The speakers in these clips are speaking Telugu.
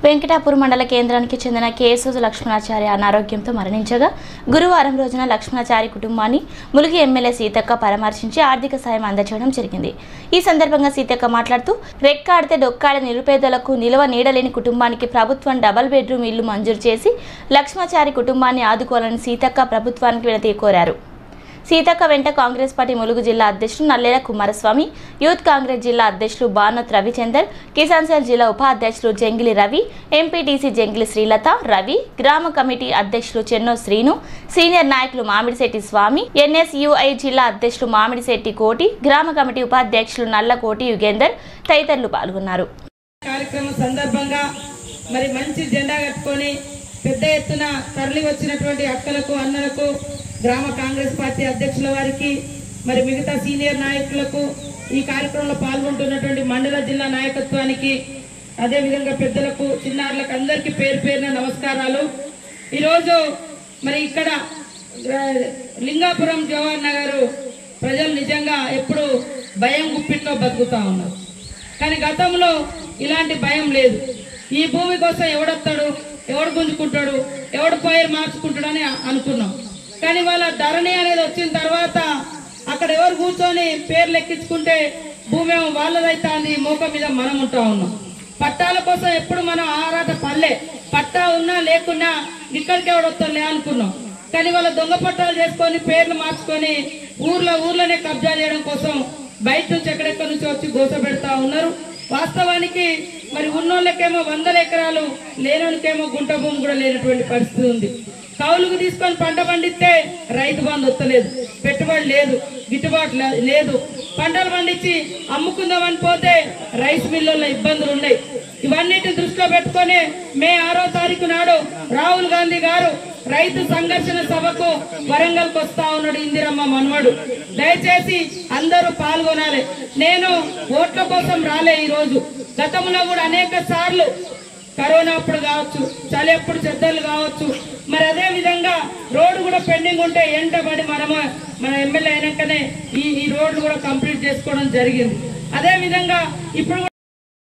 వెంకటాపూర్ మండల కేంద్రానికి చెందిన కేశవ లక్ష్మణాచారి అనారోగ్యంతో మరణించగా గురువారం రోజున లక్ష్మణాచారి కుటుంబాన్ని ములుగు ఎమ్మెల్యే సీతక్క పరామర్శించి ఆర్థిక సాయం అందజేయడం జరిగింది ఈ సందర్భంగా సీతక్క మాట్లాడుతూ రెక్కాడితే డొక్కాడే నిరుపేదలకు నిలవ నీడలేని కుటుంబానికి ప్రభుత్వం డబల్ బెడ్రూమ్ ఇల్లు మంజూరు చేసి లక్ష్మణాచారి కుటుంబాన్ని ఆదుకోవాలని సీతక్క ప్రభుత్వానికి వినతి కోరారు సీతక్క వెంట కాంగ్రెస్ పార్టీ ములుగు జిల్లా అధ్యక్షుడు నల్లేల కుమారస్వామి యూత్ కాంగ్రెస్ జిల్లా అధ్యక్షులు బానోత్ రవిచందర్ కిసాన్ సెల్ జిల్లా ఉపాధ్యక్షులు జంగిలి రవి ఎంపీటీసీ జంగిలి శ్రీలత రవి గ్రామ కమిటీ అధ్యక్షులు చెన్నో శ్రీను సీనియర్ నాయకులు మామిడిశెట్టి స్వామి ఎన్ఎస్యుఐ జిల్లా అధ్యక్షులు మామిడిశెట్టి కోటి గ్రామ కమిటీ ఉపాధ్యక్షులు నల్లకోటి యుగేందర్ తదితరులు పాల్గొన్నారు కార్యక్రమం సందర్భంగా మరి మంచి జెండా కట్టుకొని పెద్ద ఎత్తున తరలి వచ్చినటువంటి అక్కలకు అన్నలకు గ్రామ కాంగ్రెస్ పార్టీ అధ్యక్షుల వారికి మరి మిగతా సీనియర్ నాయకులకు ఈ కార్యక్రమంలో పాల్గొంటున్నటువంటి మండల జిల్లా నాయకత్వానికి అదే విధంగా పెద్దలకు చిన్నారులకు అందరికీ పేరు పేరున నమస్కారాలు ఈరోజు మరి ఇక్కడ ఆ, లింగాపురం జవహర్ నగర్ ప్రజలు నిజంగా ఎప్పుడు భయం గుప్పిట్లో బతుకుతా ఉన్నారు కానీ గతంలో ఇలాంటి భయం లేదు ఈ భూమి కోసం ఎవడొస్తాడు ఎవడు గుంజుకుంటాడు ఎవడు పైరు మార్చుకుంటాడని అనుకున్నాం కానీ వాళ్ళ ధరణి అనేది వచ్చిన తర్వాత అక్కడ ఎవరు కూర్చొని పేర్లు ఎక్కించుకుంటే భూమి ఏమో వాళ్ళదైతుంది మోక మీద మనం ఉంటా ఉన్నాం పట్టాల కోసం ఎప్పుడు మనం ఆరాట పల్లె పట్టా ఉన్నా లేకున్నా ఇక్కడికి ఎవడొస్తాడులే అనుకున్నాం కానీ వాళ్ళ దొంగ పట్టాలు చేసుకొని పేర్లు మార్చుకొని ఊర్లో ఊర్లోనే కబ్జా చేయడం కోసం బయట నుంచి ఎక్కడెక్కడి నుంచి వచ్చి గోస పెడతా ఉన్నారు వాస్తవానికి మరి ఉన్నోళ్ళకేమో వందల ఎకరాలు లేనోళ్ళకేమో గుంట భూమి కూడా లేనటువంటి పరిస్థితి ఉంది కౌలుకు తీసుకొని పంట పండిస్తే రైతు బంధు వస్తలేదు పెట్టుబడి లేదు గిట్టుబాటు లే- లేదు పంటలు పండించి అమ్ముకుందామని పోతే రైస్ మిల్లుల్లో ఇబ్బందులు ఉన్నాయి ఇవన్నిటిని దృష్టిలో పెట్టుకొని మే ఆరో తారీఖు నాడు రాహుల్ గాంధీ గారు రైతు సంఘర్షణ సభకు వరంగల్కి వస్తా ఉన్నాడు ఇందిరమ్మ మనవడు దయచేసి అందరూ పాల్గొనాలి నేను ఓట్ల కోసం రాలే ఈ రోజు గతంలో కూడా అనేక సార్లు కరోనా అప్పుడు కావచ్చు చలి అప్పుడు చెద్దలు కావచ్చు మరి అదే విధంగా రోడ్డు కూడా పెండింగ్ ఉంటే ఎంటబడి మనము మన ఎమ్మెల్యే అయినాకనే ఈ ఈ రోడ్లు కూడా కంప్లీట్ చేసుకోవడం జరిగింది అదే విధంగా ఇప్పుడు కూడా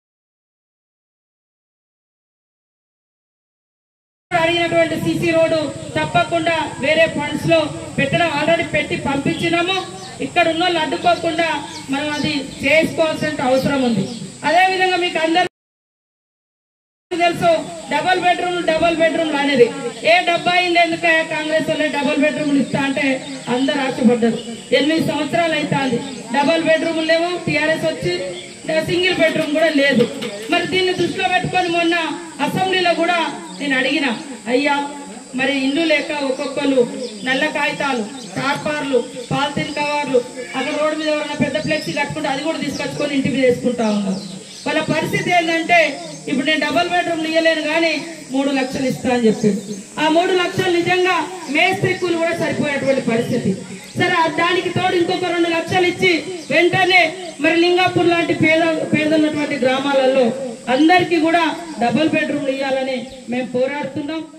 అడిగినటువంటి సిసి రోడ్డు తప్పకుండా వేరే ఫండ్స్ లో పెట్టడం ఆల్రెడీ పెట్టి పంపించినాము ఇక్కడ ఉన్న వాళ్ళు అడ్డుకోకుండా మనం అది చేసుకోవాల్సిన అవసరం ఉంది అదే విధంగా మీకు అందరూ తెలుసు డబల్ బెడ్రూమ్ డబల్ బెడ్రూమ్ అనేది ఏ డబ్బా అయింది ఎందుకు కాంగ్రెస్ వాళ్ళు డబల్ బెడ్రూమ్ ఇస్తా అంటే అందరు ఆశపడ్డారు ఎనిమిది సంవత్సరాలు అవుతుంది డబల్ బెడ్రూమ్ లేవు టిఆర్ఎస్ వచ్చి సింగిల్ బెడ్రూమ్ కూడా లేదు మరి దీన్ని దృష్టిలో పెట్టుకొని మొన్న అసెంబ్లీలో కూడా నేను అడిగిన అయ్యా మరి ఇల్లు లేక ఒక్కొక్కరు నల్ల కాగితాలు టార్పార్లు పాలిథిన్ కవర్లు అక్కడ రోడ్డు మీద ఎవరైనా పెద్ద ఫ్లెక్సీ కట్టుకుంటే అది కూడా తీసుకొచ్చుకొని ఇంటి మీద వేసుకుంటా ఉన్నారు వాళ్ళ పరిస్థితి ఏంటంటే ఇప్పుడు నేను డబల్ బెడ్రూమ్ ఇవ్వలేను కానీ మూడు లక్షలు ఇస్తా అని చెప్పింది ఆ మూడు లక్షలు నిజంగా మేస్త్రి కూలి కూడా సరిపోయేటువంటి పరిస్థితి సరే ఆ దానికి తోడు ఇంకొక రెండు లక్షలు ఇచ్చి వెంటనే మరి లింగాపూర్ లాంటి పేద పేదన్నటువంటి గ్రామాలలో అందరికీ కూడా డబుల్ బెడ్రూమ్ ఇవ్వాలని మేము పోరాడుతున్నాం